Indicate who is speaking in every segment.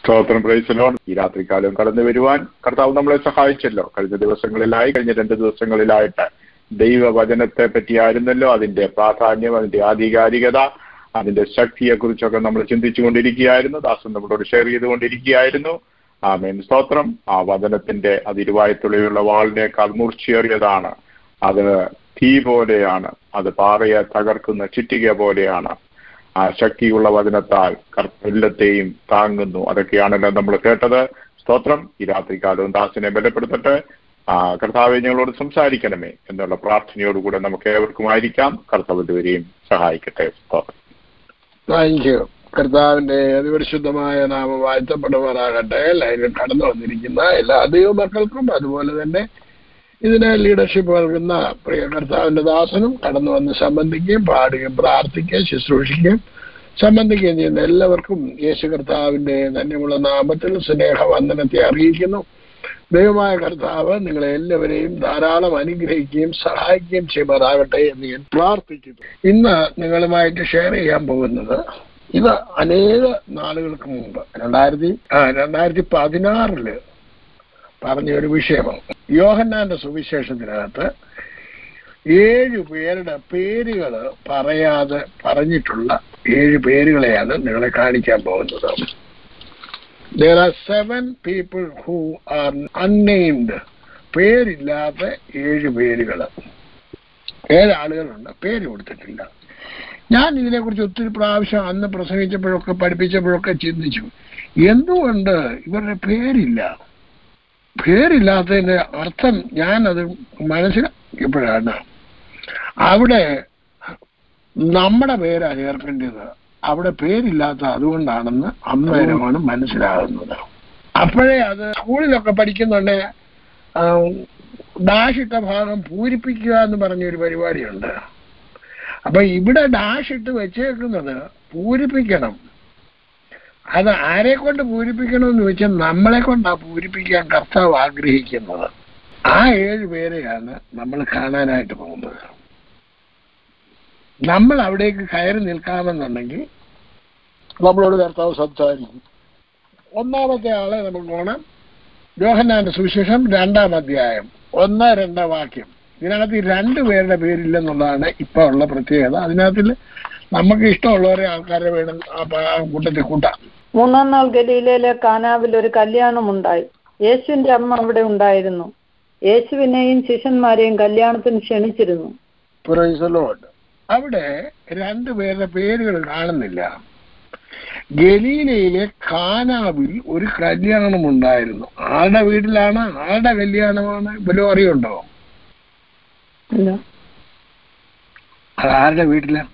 Speaker 1: സ്തോത്രം പ്രൈസലോൺ ഈ രാത്രികാലം കടന്നു വരുവാൻ കർത്താവ് നമ്മളെ സഹായിച്ചല്ലോ കഴിഞ്ഞ ദിവസങ്ങളിലായി കഴിഞ്ഞ രണ്ട് ദിവസങ്ങളിലായിട്ട് ദൈവവചനത്തെ പറ്റിയായിരുന്നല്ലോ അതിന്റെ പ്രാധാന്യം അതിന്റെ ആധികാരികത അതിന്റെ ശക്തിയെ കുറിച്ചൊക്കെ നമ്മൾ ചിന്തിച്ചുകൊണ്ടിരിക്കുകയായിരുന്നു ദാസൻ നമ്മളോട് ഷെയർ ചെയ്തുകൊണ്ടിരിക്കുകയായിരുന്നു ആമേൻ സ്തോത്രം ആ വചനത്തിന്റെ അതിരുവായത്തുള്ളിലുള്ള വാളിനേക്കാൾ മൂർച്ചയേറിയതാണ് അത് തീ പോലെയാണ് അത് പാറയെ തകർക്കുന്ന ചിറ്റിക പോലെയാണ് ആ ശക്തിയുള്ള വചനത്താൽ എല്ലാത്തെയും താങ്ങുന്നു അതൊക്കെയാണല്ലോ നമ്മൾ കേട്ടത് സ്തോത്രം ഈ രാത്രികാലവും ദാസിനെ ബലപ്പെടുത്തട്ടെ ആ കർത്താവെ ഞങ്ങളോട് സംസാരിക്കണമേ എന്നുള്ള പ്രാർത്ഥനയോടുകൂടെ നമുക്ക് ഏവർക്കുമായിരിക്കാം കർത്താവ് ഇതുവരെയും സഹായിക്കട്ടെ സ്തോത്രം
Speaker 2: താങ്ക് യു കർത്താവിന്റെ അതിപരിശുദ്ധമായ നാമം വാഴ്ത്തപ്പെടുമാറാകട്ടെ ലൈനിൽ കടന്നു വന്നിരിക്കുന്ന എല്ലാ ദൈവമക്കൾക്കും അതുപോലെ തന്നെ ഇതിനെ ലീഡർഷിപ്പ് നൽകുന്ന പ്രിയ കർത്താവിന്റെ ദാസനും കടന്നു വന്ന് സംബന്ധിക്കുകയും പാടുകയും പ്രാർത്ഥിക്കുകയും ശുശ്രൂഷിക്കുകയും സംബന്ധിക്കുകയും ചെയ്യുന്ന എല്ലാവർക്കും യേശു കർത്താവിന്റെ ധന്യമുള്ള നാമത്തിൽ സ്നേഹവന്ദനത്തെ അറിയിക്കുന്നു ദൈവമായ കർത്താവ് നിങ്ങളെ എല്ലാവരെയും ധാരാളം അനുഗ്രഹിക്കുകയും സഹായിക്കുകയും ചെയ്യുമാറാകട്ടെ എന്ന് ഞാൻ പ്രാർത്ഥിക്കുന്നു ഇന്ന് നിങ്ങളുമായിട്ട് ഷെയർ ചെയ്യാൻ പോകുന്നത് ഇത് അനേക നാളുകൾക്ക് മുമ്പ് രണ്ടായിരത്തി ആ രണ്ടായിരത്തി പതിനാറില് പറഞ്ഞ ഒരു വിഷയമാണ് യോഹന്നാന്റെ സുവിശേഷത്തിനകത്ത് ഏഴു പേരുടെ പേരുകൾ പറയാതെ പറഞ്ഞിട്ടുള്ള ഏഴ് പേരുകളെയാണ് നിങ്ങളെ കാണിക്കാൻ പോകുന്നത് there are seven people who are unnamed പേരില്ലാത്ത ഏഴ് പേരുകൾ ഏഴ് ആളുകളുണ്ട് പേര് കൊടുത്തിട്ടില്ല ഞാൻ ഇതിനെക്കുറിച്ച് ഒത്തിരി പ്രാവശ്യം അന്ന് പ്രസംഗിച്ചപ്പോഴൊക്കെ പഠിപ്പിച്ചപ്പോഴൊക്കെ ചിന്തിച്ചു എന്തുകൊണ്ട് ഇവരുടെ പേരില്ല പേരില്ലാത്തതിന്റെ അർത്ഥം ഞാനത് മനസ്സിലാക്കിയപ്പോഴാണ് അവിടെ നമ്മുടെ പേരാ ചേർക്കേണ്ടത് അവിടെ പേരില്ലാത്ത അതുകൊണ്ടാണെന്ന് അന്നേരമാണ് മനസ്സിലാകുന്നത് അപ്പോഴേ അത് സ്കൂളിലൊക്കെ പഠിക്കുന്നുണ്ട് ഡാഷ് ഇട്ട ഭാഗം പൂരിപ്പിക്കുക എന്ന് പറഞ്ഞൊരു പരിപാടിയുണ്ട് അപ്പൊ ഇവിടെ ഡാഷ് ഇട്ട് വെച്ചേക്കുന്നത് പൂരിപ്പിക്കണം അത് ആരെ കൊണ്ട് പൂരിപ്പിക്കണമെന്ന് വെച്ചാൽ നമ്മളെ കൊണ്ടാ പൂരിപ്പിക്കാൻ കർത്താവ് ആഗ്രഹിക്കുന്നത് ആ ഏഴ് പേരെയാണ് നമ്മൾ കാണാനായിട്ട് പോകുന്നത് നമ്മൾ അവിടേക്ക് കയറി നിൽക്കാമെന്നുണ്ടെങ്കിൽ നമ്മളോട് കർത്താവ് സംസാരിക്കും ഒന്നാമത്തെ ആളെ നമുക്ക് കാണാം യോഹന്നാന്റെ സുവിശേഷം രണ്ടാം അധ്യായം ഒന്ന് രണ്ടാം വാക്യം ഇതിനകത്ത് ഈ രണ്ടു പേരുടെ പേരില്ലെന്നുള്ളതാണ് ഇപ്പൊ ഉള്ള പ്രത്യേകത അതിനകത്തിൽ നമുക്ക് ഇഷ്ടമുള്ളവരെ ആൾക്കാരെ വേണം ആ കൂട്ടത്തിൽ കൂട്ടാം
Speaker 3: മൂന്നാം നാൾ ഗലീലയിലെ കാനാവിൽ ഒരു കല്യാണമുണ്ടായി യേശുവിന്റെ അമ്മ അവിടെ ഉണ്ടായിരുന്നു യേശുവിനെയും ശിഷ്യന്മാരെയും കല്യാണത്തിന് ക്ഷണിച്ചിരുന്നു
Speaker 2: ലോഡ് അവിടെ രണ്ടുപേരുടെ പേരുകൾ കാണുന്നില്ല ഗലീലയിലെ കാനാവിൽ ഒരു കല്യാണം ഉണ്ടായിരുന്നു ആരുടെ വീട്ടിലാണ് ആരുടെ കല്യാണമാണ് ഇവരും അറിയുണ്ടോ അത് ആരുടെ വീട്ടിലാണ്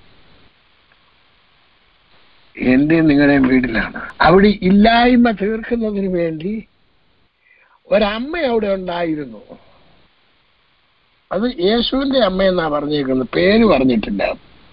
Speaker 2: എന്റെയും നിങ്ങളുടെയും വീട്ടിലാണ് അവിടെ ഇല്ലായ്മ തീർക്കുന്നതിന് വേണ്ടി ഒരമ്മ അവിടെ ഉണ്ടായിരുന്നു അത് യേശുവിന്റെ അമ്മയെന്നാ പറഞ്ഞേക്കുന്നത് പേര് പറഞ്ഞിട്ടില്ല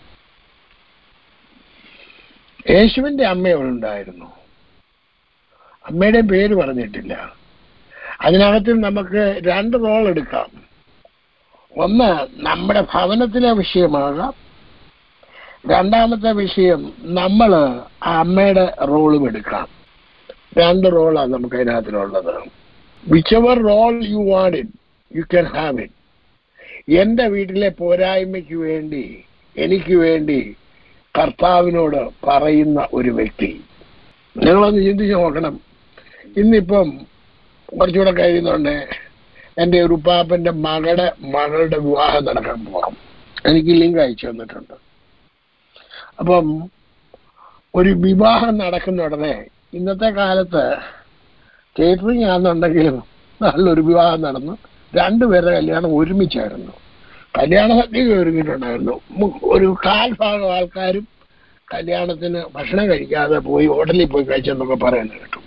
Speaker 2: യേശുവിന്റെ അമ്മ അവിടെ ഉണ്ടായിരുന്നു അമ്മയുടെ പേര് പറഞ്ഞിട്ടില്ല അതിനകത്ത് നമുക്ക് രണ്ട് റോൾ എടുക്കാം ഒന്ന് നമ്മുടെ ഭവനത്തിലെ വിഷയമാകാം രണ്ടാമത്തെ വിഷയം നമ്മൾ ആ അമ്മയുടെ റോളും എടുക്കാം രണ്ട് റോളാണ് നമുക്ക് അതിനകത്തിലുള്ളത് whichever role you want it you can have it എൻ്റെ വീട്ടിലെ പോരായ്മയ്ക്ക് വേണ്ടി എനിക്ക് വേണ്ടി കർത്താവിനോട് പറയുന്ന ഒരു വ്യക്തി നിങ്ങളൊന്ന് ചിന്തിച്ച് നോക്കണം ഇന്നിപ്പം കുറച്ചുകൂടെ കഴിയുന്നുണ്ട് എൻ്റെ ഒരു ഉപ്പാപ്പൻ്റെ മകളുടെ മകളുടെ വിവാഹം നടക്കാൻ പോകാം എനിക്ക് ലിങ്ക് അയച്ചു തന്നിട്ടുണ്ട് അപ്പം ഒരു വിവാഹം നടക്കുന്ന ഉടനെ ഇന്നത്തെ കാലത്ത് കേറ്ററിംഗ് ആണെന്നുണ്ടെങ്കിലും നല്ലൊരു വിവാഹം നടന്നു രണ്ടുപേരുടെ കല്യാണം ഒരുമിച്ചായിരുന്നു കല്യാണ സദ്യ ഒരുങ്ങിയിട്ടുണ്ടായിരുന്നു ഒരു കാൽ ഭാഗം ആൾക്കാരും കല്യാണത്തിന് ഭക്ഷണം കഴിക്കാതെ പോയി ഹോട്ടലിൽ പോയി കഴിച്ചെന്നൊക്കെ പറയുന്നത് കേട്ടു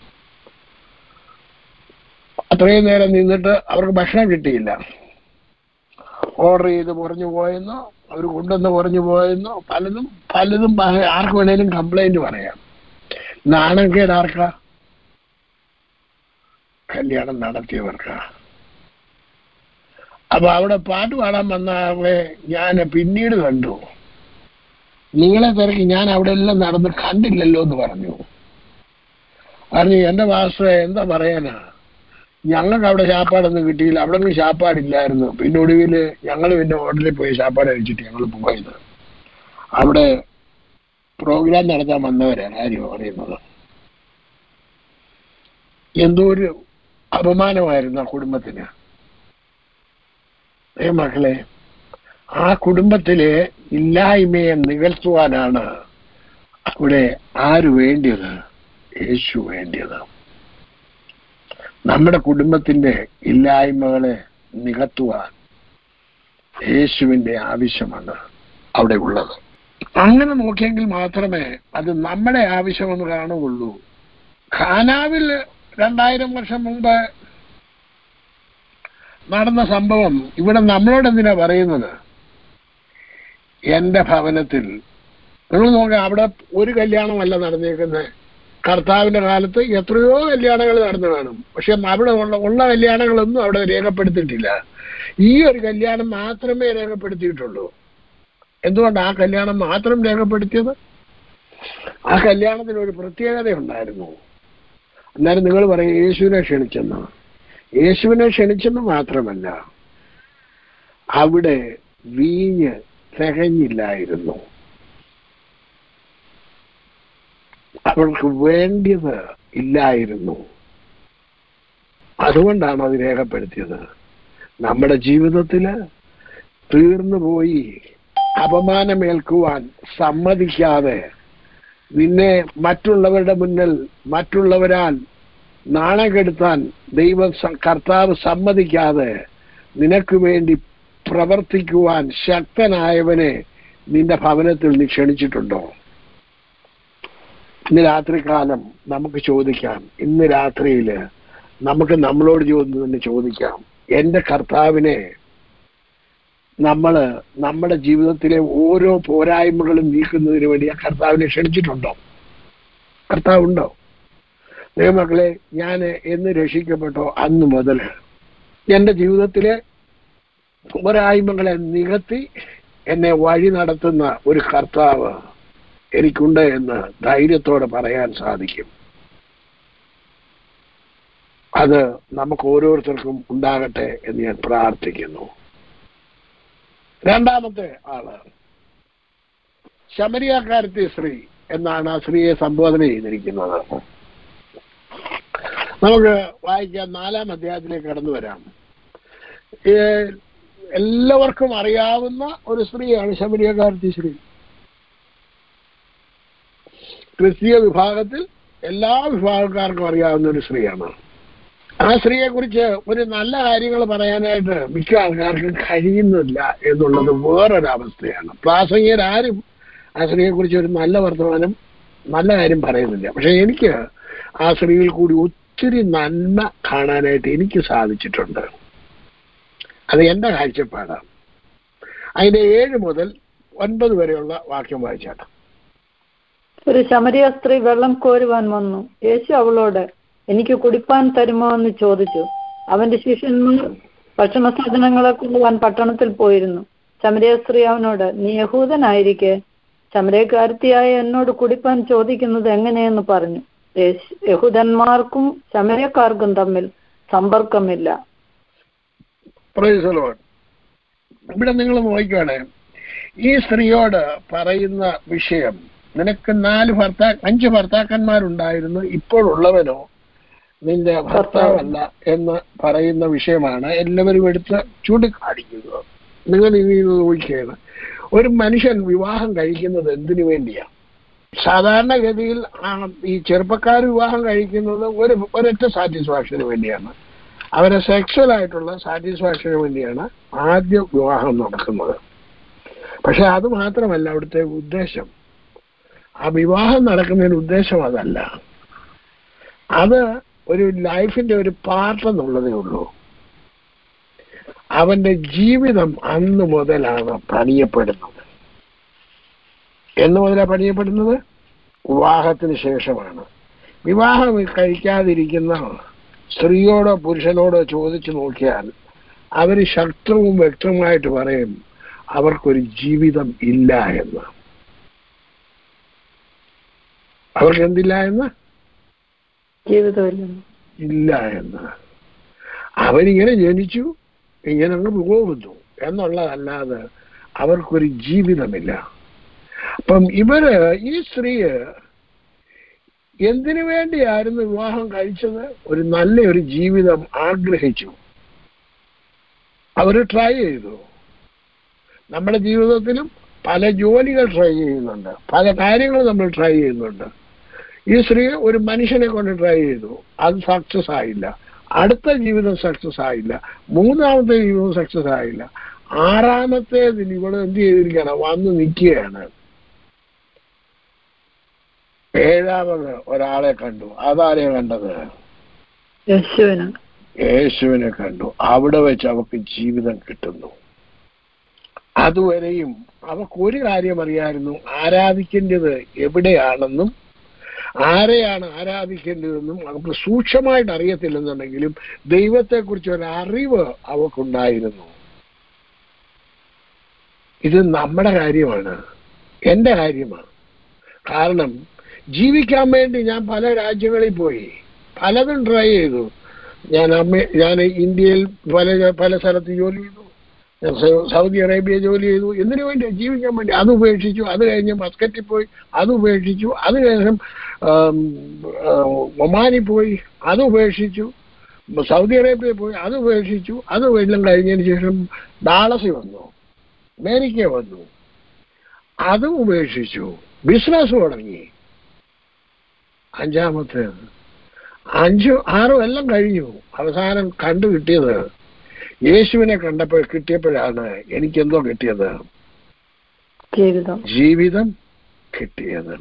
Speaker 2: അത്രയും നേരം നിന്നിട്ട് അവർക്ക് ഭക്ഷണം കിട്ടിയില്ല ഓർഡർ ചെയ്ത് കുറഞ്ഞു പോയെന്നോ അവർ കൊണ്ടുവന്ന് കുറഞ്ഞു പോയെന്നോ പലതും പലതും ആർക്ക് വേണേലും കംപ്ലൈന്റ് പറയാം നാണക്കേട് ആർക്കാ കല്യാണം നടത്തിയവർക്കാ അപ്പൊ അവിടെ പാട്ട് പാടാൻ വന്ന ആളെ ഞാൻ പിന്നീട് കണ്ടു നിങ്ങളെ തിരക്കി ഞാൻ അവിടെ എല്ലാം നടന്ന് കണ്ടില്ലല്ലോ എന്ന് പറഞ്ഞു പറഞ്ഞു എന്റെ മാസ്റ്റർ എന്താ പറയാനാ ഞങ്ങൾക്ക് അവിടെ ശാപ്പാടൊന്നും കിട്ടിയില്ല അവിടെ ഒന്നും ശാപ്പാടില്ലായിരുന്നു പിന്നെ ഒടുവിൽ ഞങ്ങൾ പിന്നെ ഹോട്ടലിൽ പോയി ശാപ്പാട് കഴിച്ചിട്ട് ഞങ്ങൾ പോയത് അവിടെ പ്രോഗ്രാം നടത്താൻ വന്നവരാ കാര്യം പറയുന്നത് എന്തോ ഒരു അപമാനമായിരുന്നു ആ കുടുംബത്തിന് ഏ മക്കളെ ആ കുടുംബത്തിലെ ഇല്ലായ്മയെ നികഴ്ത്തുവാനാണ് അവിടെ ആര് വേണ്ടിയത് യേശു വേണ്ടിയത് നമ്മുടെ കുടുംബത്തിന്റെ ഇല്ലായ്മകളെ നികത്തുവാൻ യേശുവിന്റെ ആവശ്യമാണ് അവിടെ ഉള്ളത് അങ്ങനെ നോക്കിയെങ്കിൽ മാത്രമേ അത് നമ്മുടെ ആവശ്യമെന്ന് കാണുകയുള്ളൂ ഖാനാവിൽ രണ്ടായിരം വർഷം മുമ്പ് നടന്ന സംഭവം ഇവിടെ നമ്മളോട് എന്തിനാ പറയുന്നത് എന്റെ ഭവനത്തിൽ നിങ്ങൾ നോക്കുക അവിടെ ഒരു കല്യാണമല്ല നടന്നേക്കുന്നത് കർത്താവിന്റെ കാലത്ത് എത്രയോ കല്യാണങ്ങൾ നടന്നു കാണും പക്ഷെ അവിടെ ഉള്ള ഉള്ള കല്യാണങ്ങളൊന്നും അവിടെ രേഖപ്പെടുത്തിയിട്ടില്ല ഈ ഒരു കല്യാണം മാത്രമേ രേഖപ്പെടുത്തിയിട്ടുള്ളൂ എന്തുകൊണ്ട് ആ കല്യാണം മാത്രം രേഖപ്പെടുത്തിയത് ആ കല്യാണത്തിന് ഒരു പ്രത്യേകത ഉണ്ടായിരുന്നു അന്നേരം നിങ്ങൾ പറയും യേശുവിനെ ക്ഷണിച്ചെന്ന് യേശുവിനെ ക്ഷണിച്ചെന്ന് മാത്രമല്ല അവിടെ വീഞ്ഞ് തികഞ്ഞില്ലായിരുന്നു അവൾക്ക് വേണ്ടിയത് ഇല്ലായിരുന്നു അതുകൊണ്ടാണ് അത് രേഖപ്പെടുത്തിയത് നമ്മുടെ ജീവിതത്തില് തീർന്നു പോയി അപമാനമേൽക്കുവാൻ സമ്മതിക്കാതെ നിന്നെ മറ്റുള്ളവരുടെ മുന്നിൽ മറ്റുള്ളവരാൽ നാണം കെടുത്താൻ ദൈവം സ- കർത്താവ് സമ്മതിക്കാതെ നിനക്ക് വേണ്ടി പ്രവർത്തിക്കുവാൻ ശക്തനായവനെ നിന്റെ ഭവനത്തിൽ നീ ക്ഷണിച്ചിട്ടുണ്ടോ ഇന്ന് രാത്രികാലം നമുക്ക് ചോദിക്കാം ഇന്ന് രാത്രിയില് നമുക്ക് നമ്മളോട് ചോദിച്ചു തന്നെ ചോദിക്കാം എന്റെ കർത്താവിനെ നമ്മള് നമ്മുടെ ജീവിതത്തിലെ ഓരോ പോരായ്മകളും നീക്കുന്നതിന് വേണ്ടി ആ കർത്താവിനെ ക്ഷണിച്ചിട്ടുണ്ടോ കർത്താവുണ്ടോ ദൈവമക്കളെ ഞാൻ എന്ന് രക്ഷിക്കപ്പെട്ടോ അന്ന് മുതൽ എൻ്റെ ജീവിതത്തിലെ പോരായ്മകളെ നികത്തി എന്നെ വഴി നടത്തുന്ന ഒരു കർത്താവ് എനിക്കുണ്ട് എന്ന് ധൈര്യത്തോടെ പറയാൻ സാധിക്കും അത് നമുക്ക് ഓരോരുത്തർക്കും ഉണ്ടാകട്ടെ എന്ന് ഞാൻ പ്രാർത്ഥിക്കുന്നു രണ്ടാമത്തെ ആള് ശമരിയാക്കാരത്തി സ്ത്രീ എന്നാണ് ആ സ്ത്രീയെ സംബോധന ചെയ്തിരിക്കുന്നത് നമുക്ക് വായിക്കാം നാലാം അധ്യായത്തിലേക്ക് കടന്നു വരാം ഏ, എല്ലാവർക്കും അറിയാവുന്ന ഒരു സ്ത്രീയാണ് ശമരിയക്കാരത്തി സ്ത്രീ ക്രിസ്തീയ വിഭാഗത്തിൽ എല്ലാ വിഭാഗക്കാർക്കും അറിയാവുന്ന ഒരു സ്ത്രീയാണ് ആ സ്ത്രീയെ കുറിച്ച് ഒരു നല്ല കാര്യങ്ങൾ പറയാനായിട്ട് മിക്ക ആൾക്കാർക്കും കഴിയുന്നില്ല എന്നുള്ളത് വേറൊരു അവസ്ഥയാണ് പ്രാസംഗികരാരും ആ സ്ത്രീയെ കുറിച്ച് ഒരു നല്ല വർത്തമാനം നല്ല കാര്യം പറയുന്നില്ല പക്ഷെ എനിക്ക് ആ സ്ത്രീയിൽ കൂടി ഒത്തിരി നന്മ കാണാനായിട്ട് എനിക്ക് സാധിച്ചിട്ടുണ്ട് അത് എന്റെ കാഴ്ചപ്പാടാണ് അതിന്റെ ഏഴ് മുതൽ ഒൻപത് വരെയുള്ള വാക്യം വായിച്ചാട്ടെ
Speaker 3: ഒരു ശമരിയ സ്ത്രീ വെള്ളം കോരുവാൻ വന്നു യേശു അവളോട് എനിക്ക് കുടിപ്പാൻ തരുമോ എന്ന് ചോദിച്ചു അവന്റെ ശിഷ്യന്മാർ ഭക്ഷണ സാധനങ്ങളെ കൊണ്ടുവാൻ പട്ടണത്തിൽ പോയിരുന്നു ശമരിയ സ്ത്രീ അവനോട് നീ യഹൂദനായിരിക്കെ ശമരക്കാരത്തിയായ എന്നോട് കുടിപ്പാൻ ചോദിക്കുന്നത് എങ്ങനെയെന്ന് പറഞ്ഞു യേശു- യഹൂദന്മാർക്കും ശമരക്കാർക്കും തമ്മിൽ സമ്പർക്കമില്ല
Speaker 2: Praise the Lord. ഇവിടെ നിങ്ങൾ നോക്കുകയാണ് ഈ സ്ത്രീയോട് പറയുന്ന വിഷയം നിനക്ക് നാല് ഭർത്താ അഞ്ച് ഭർത്താക്കന്മാരുണ്ടായിരുന്നു ഇപ്പോഴുള്ളവനോ നിന്റെ ഭർത്താവല്ല എന്ന് പറയുന്ന വിഷയമാണ് എല്ലാവരും എടുത്ത് ചൂണ്ടിക്കാണിക്കുന്നത് നിങ്ങൾ ഇനി ഇത് നോക്കിയാണ് ഒരു മനുഷ്യൻ വിവാഹം കഴിക്കുന്നത് എന്തിനു വേണ്ടിയാണ് സാധാരണഗതിയിൽ ആ ഈ ചെറുപ്പക്കാർ വിവാഹം കഴിക്കുന്നത് ഒരു ഒരൊറ്റ സാറ്റിസ്ഫാക്ഷന് വേണ്ടിയാണ് അവരെ സെക്സ്വൽ ആയിട്ടുള്ള സാറ്റിസ്ഫാക്ഷന് വേണ്ടിയാണ് ആദ്യ വിവാഹം നടക്കുന്നത് പക്ഷെ അത് മാത്രമല്ല അവിടുത്തെ ഉദ്ദേശം ആ വിവാഹം നടക്കുന്നതിന് ഉദ്ദേശം അതല്ല അത് ഒരു ലൈഫിന്റെ ഒരു പാർട്ട് എന്നുള്ളതേ ഉള്ളൂ അവന്റെ ജീവിതം അന്ന് മുതലാണ് പണിയപ്പെടുന്നത് എന്ന് മുതലാണ് പണിയപ്പെടുന്നത് വിവാഹത്തിന് ശേഷമാണ് വിവാഹം കഴിക്കാതിരിക്കുന്ന സ്ത്രീയോടോ പുരുഷനോടോ ചോദിച്ചു നോക്കിയാൽ അവർ ശക്തവും വ്യക്തമായിട്ട് പറയും അവർക്കൊരു ജീവിതം ഇല്ല എന്ന് അവർക്ക് എന്തില്ല എന്ന്
Speaker 3: ജീവിതമില്ലെന്ന്
Speaker 2: ഇല്ല എന്ന് അവരിങ്ങനെ ജനിച്ചു ഇങ്ങനെ അങ്ങ് പോകുന്നു എന്നുള്ളതല്ലാതെ അവർക്കൊരു ജീവിതമില്ല അപ്പം ഇവര് ഈ സ്ത്രീ എന്തിനു വേണ്ടിയായിരുന്നു വിവാഹം കഴിച്ചത് ഒരു നല്ല ഒരു ജീവിതം ആഗ്രഹിച്ചു അവർ ട്രൈ ചെയ്തു നമ്മുടെ ജീവിതത്തിലും പല ജോലികൾ ട്രൈ ചെയ്യുന്നുണ്ട് പല കാര്യങ്ങൾ നമ്മൾ ട്രൈ ചെയ്യുന്നുണ്ട് ഈ സ്ത്രീ ഒരു മനുഷ്യനെ കൊണ്ട് ട്രൈ ചെയ്തു അത് സക്സസ് ആയില്ല അടുത്ത ജീവിതം സക്സസ് ആയില്ല മൂന്നാമത്തെ ജീവിതം സക്സസ് ആയില്ല ആറാമത്തേതിൽ ഇവിടെ എന്ത് ചെയ്തിരിക്കുകയാണ് വന്ന് നിൽക്കുകയാണ് ഏഴാമത് ഒരാളെ കണ്ടു അതാരെ കണ്ടത്
Speaker 3: യേശുവിന്
Speaker 2: യേശുവിനെ കണ്ടു അവിടെ വെച്ച് അവർക്ക് ജീവിതം കിട്ടുന്നു അതുവരെയും അവർക്ക് ഒരു കാര്യം അറിയായിരുന്നു ആരാധിക്കേണ്ടത് എവിടെയാണെന്നും ആരെയാണ് ആരാധിക്കേണ്ടതെന്നും അവർക്ക് സൂക്ഷ്മമായിട്ട് അറിയത്തില്ലെന്നുണ്ടെങ്കിലും ദൈവത്തെക്കുറിച്ച് ഒരു അറിവ് അവർക്കുണ്ടായിരുന്നു ഇത് നമ്മുടെ കാര്യമാണ് എൻ്റെ കാര്യമാണ് കാരണം ജീവിക്കാൻ വേണ്ടി ഞാൻ പല രാജ്യങ്ങളിൽ പോയി പലതും ട്രൈ ചെയ്തു ഞാൻ അമ്മ ഞാൻ ഇന്ത്യയിൽ പല പല സ്ഥലത്ത് ജോലി ചെയ്തു ഞാൻ സൗ- സൗദി അറേബ്യ ജോലി ചെയ്തു എന്തിനു വേണ്ടി ജീവിക്കാൻ വേണ്ടി അത് ഉപേക്ഷിച്ചു അത് കഴിഞ്ഞ് മസ്കറ്റിൽ പോയി അത് ഉപേക്ഷിച്ചു അത് കഴിഞ്ഞ് ആം, ആ, ഒമാനിൽ പോയി അത് ഉപേക്ഷിച്ചു സൗദി അറേബ്യയിൽ പോയി അത് ഉപേക്ഷിച്ചു അത് എല്ലാം കഴിഞ്ഞതിന് ശേഷം ഡാളസിൽ വന്നു അമേരിക്ക വന്നു അത് ഉപേക്ഷിച്ചു ബിസിനസ് തുടങ്ങി അഞ്ചാമത്തേത് അഞ്ചു ആറും എല്ലാം കഴിഞ്ഞു അവസാനം കണ്ടു കിട്ടിയത് യേശുവിനെ കണ്ടപ്പോൾ കിട്ടിയപ്പോഴാണ് എനിക്കെന്തോ കിട്ടിയത്
Speaker 3: ജീവിതം
Speaker 2: ജീവിതം കിട്ടിയത്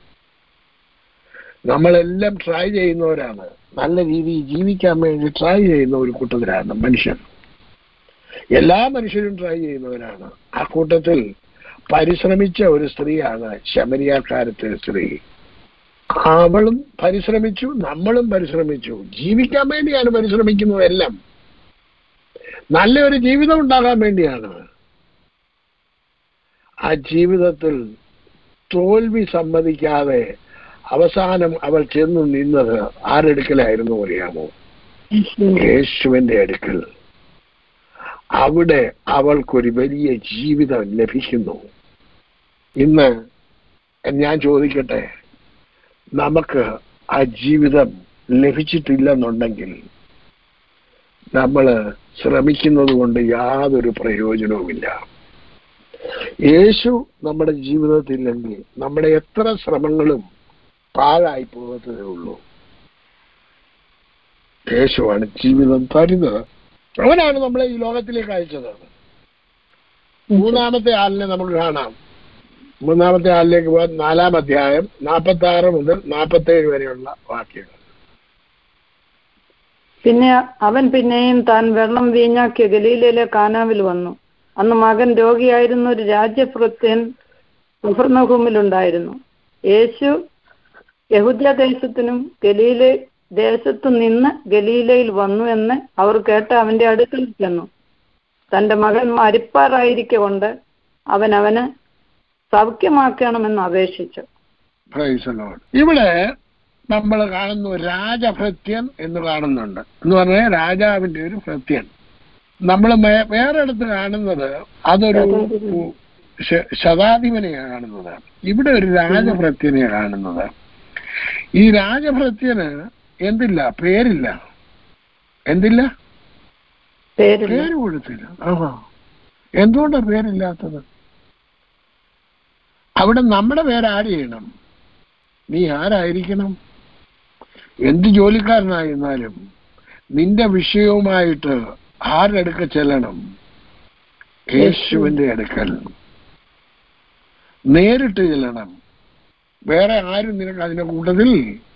Speaker 2: നമ്മളെല്ലാം ട്രൈ ചെയ്യുന്നവരാണ് നല്ല രീതിയിൽ ജീവിക്കാൻ വേണ്ടി ട്രൈ ചെയ്യുന്ന ഒരു കൂട്ടത്തിലാണ് മനുഷ്യൻ എല്ലാ മനുഷ്യരും ട്രൈ ചെയ്യുന്നവരാണ് ആ കൂട്ടത്തിൽ പരിശ്രമിച്ച ഒരു സ്ത്രീയാണ് ശമരിയാക്കാരത്തെ സ്ത്രീ അവളും പരിശ്രമിച്ചു നമ്മളും പരിശ്രമിച്ചു ജീവിക്കാൻ വേണ്ടിയാണ് പരിശ്രമിക്കുന്നതെല്ലാം നല്ലൊരു ജീവിതം ഉണ്ടാകാൻ വേണ്ടിയാണ് ആ ജീവിതത്തിൽ തോൽവി സമ്മതിക്കാതെ അവസാനം അവൾ ചെന്നു നിന്നത് ആരെടുക്കലായിരുന്നു അറിയാമോ യേശുവിന്റെ അടുക്കൽ അവിടെ അവൾക്കൊരു വലിയ ജീവിതം ലഭിക്കുന്നു ഇന്ന് ഞാൻ ചോദിക്കട്ടെ നമുക്ക് ആ ജീവിതം ലഭിച്ചിട്ടില്ലെന്നുണ്ടെങ്കിൽ നമ്മൾ ശ്രമിക്കുന്നത് കൊണ്ട് യാതൊരു പ്രയോജനവുമില്ല യേശു നമ്മുടെ ജീവിതത്തില്ലെങ്കിൽ നമ്മുടെ എത്ര ശ്രമങ്ങളും പാഴായി പോകത്തതേ ഉള്ളൂ യേശുവാണ് ജീവിതം തരുന്നത് അവനാണ് നമ്മളെ ഈ ലോകത്തിലേക്ക് അയച്ചത് മൂന്നാമത്തെ ആളിനെ നമുക്ക് കാണാം മൂന്നാമത്തെ ആളിലേക്ക് പോകാൻ നാലാം അധ്യായം നാൽപ്പത്തി ആറ് മുതൽ നാൽപ്പത്തി ഏഴ് വരെയുള്ള വാക്യങ്ങൾ
Speaker 3: പിന്നെ അവൻ പിന്നെയും താൻ വെള്ളം വീഞ്ഞാക്കിയ ഗലീലയിലെ കാനാവിൽ വന്നു അന്ന് മകൻ രോഗിയായിരുന്ന ഒരു രാജ്യഭൃത്യൻ ഉണ്ടായിരുന്നു യേശു യഹൂദ്യ ദേശത്തിനും ഗലീല ദേശത്തു നിന്ന് ഗലീലയിൽ വന്നു എന്ന് അവർ കേട്ട് അവന്റെ അടുക്കൽ ചെന്നു തന്റെ മകൻ മരിപ്പാറായിരിക്കെ കൊണ്ട് അവൻ അവന് സൗഖ്യമാക്കണമെന്ന് അപേക്ഷിച്ചു
Speaker 2: Praise the Lord. ഇവിടെ നമ്മൾ കാണുന്നു രാജഭൃത്യൻ എന്ന് കാണുന്നുണ്ട് എന്ന് പറഞ്ഞാൽ രാജാവിന്റെ ഒരു ഭൃത്യൻ നമ്മൾ വേറെ അടുത്ത് കാണുന്നത് അതൊരു ശ- ശതാധിപനെയാണ് കാണുന്നത് ഇവിടെ ഒരു രാജഭൃത്യനെ കാണുന്നത് ഈ രാജഭൃത്യന് എന്തില്ല പേരില്ല എന്തില്ല
Speaker 3: പേരില്ല
Speaker 2: പേര് കൊടുത്തില്ല ആഹാ എന്തുകൊണ്ടാ പേരില്ലാത്തത് അവിടെ നമ്മുടെ പേര് ആഡ് ചെയ്യണം നീ ആരായിരിക്കണം എന്ത് ജോലിക്കാരനായിരുന്നാലും നിന്റെ വിഷയവുമായിട്ട് ആരുടെ അടുക്ക ചെല്ലണം യേശുവിന്റെ അടുക്കൽ നേരിട്ട് ചെല്ലണം വേറെ ആരും നിനക്ക് അതിന്റെ കൂട്ടത്തിൽ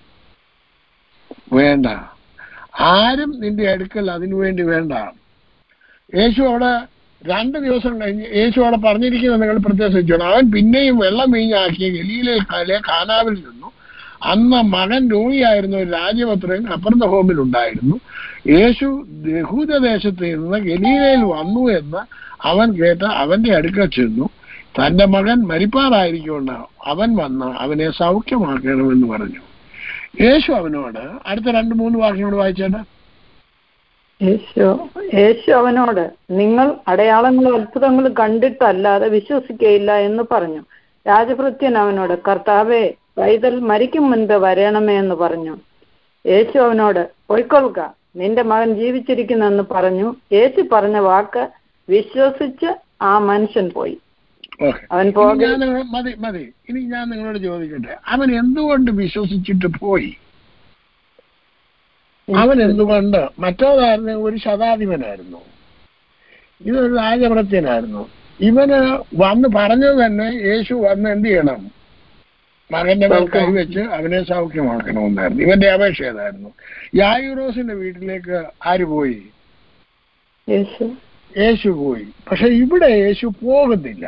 Speaker 2: വേണ്ട ആരും നിന്റെ അടുക്കൽ അതിനു വേണ്ടി വേണ്ട യേശു അവിടെ രണ്ട് ദിവസം കഴിഞ്ഞ് യേശു അവിടെ പറഞ്ഞിരിക്കുന്നത് നിങ്ങൾ പ്രത്യേകം ശ്രദ്ധിച്ചോണം അവൻ പിന്നെയും വെള്ളം വീഞ്ഞാക്കിയ ഗലീലയിലെ കാനാവിൽ നിന്നു അന്ന് മകൻ രോഗിയായിരുന്ന ഒരു രാജപത്രൻ അപ്പുറത്തെ ഹോമിൽ ഉണ്ടായിരുന്നു യേശു യഹൂദദേശത്ത് നിന്ന് ഗലീലയിൽ വന്നു എന്ന് അവൻ കേട്ട് അവന്റെ അടുക്കൽ ചെന്നു തന്റെ മകൻ മരിപ്പാറായിരിക്കൊണ്ട് അവൻ വന്ന് അവനെ സൗഖ്യമാക്കണമെന്ന് പറഞ്ഞു യേശു അവനോട് അടുത്ത രണ്ട് മൂന്ന് വാക്യങ്ങൾ വായിച്ചേട്ടാ
Speaker 3: യേശു യേശു അവനോട് നിങ്ങൾ അടയാളങ്ങളും അത്ഭുതങ്ങളും കണ്ടിട്ടല്ലാതെ വിശ്വസിക്കയില്ല എന്ന് പറഞ്ഞു രാജഭൃത്യൻ അവനോട് കർത്താവെ പൈതൽ മരിക്കും മുൻപ് വരണമേ എന്ന് പറഞ്ഞു യേശു അവനോട് പൊയ്ക്കൊള്ളുക നിന്റെ മകൻ ജീവിച്ചിരിക്കുന്നെന്ന് പറഞ്ഞു യേശു പറഞ്ഞ വാക്ക് വിശ്വസിച്ച് ആ മനുഷ്യൻ പോയി
Speaker 2: ഓക്കെ
Speaker 3: അവൻ
Speaker 2: ഇനി
Speaker 3: പോകെ
Speaker 2: ഞാൻ നിങ്ങളോട് മതി മതി ഇനി ഞാൻ നിങ്ങളോട് ചോദിക്കട്ടെ അവൻ എന്തുകൊണ്ട് വിശ്വസിച്ചിട്ട് പോയി അവൻ എന്തുകൊണ്ട് മറ്റേതായിരുന്നു ഒരു ശതാധിപനായിരുന്നു ഇതൊരു രാജഭൃത്യനായിരുന്നു ഇവന് വന്ന് പറഞ്ഞത് തന്നെ യേശു വന്ന് എന്ത് ചെയ്യണം മകന്റെ മേൽ കൈവച്ച് അവനെ സൗഖ്യമാക്കണമെന്നായിരുന്നു ഇവന്റെ അപേക്ഷ ഏതായിരുന്നു യായുറോസിന്റെ വീട്ടിലേക്ക് ആര് പോയി
Speaker 3: യേശു
Speaker 2: യേശു പോയി പക്ഷെ ഇവിടെ യേശു പോകുന്നില്ല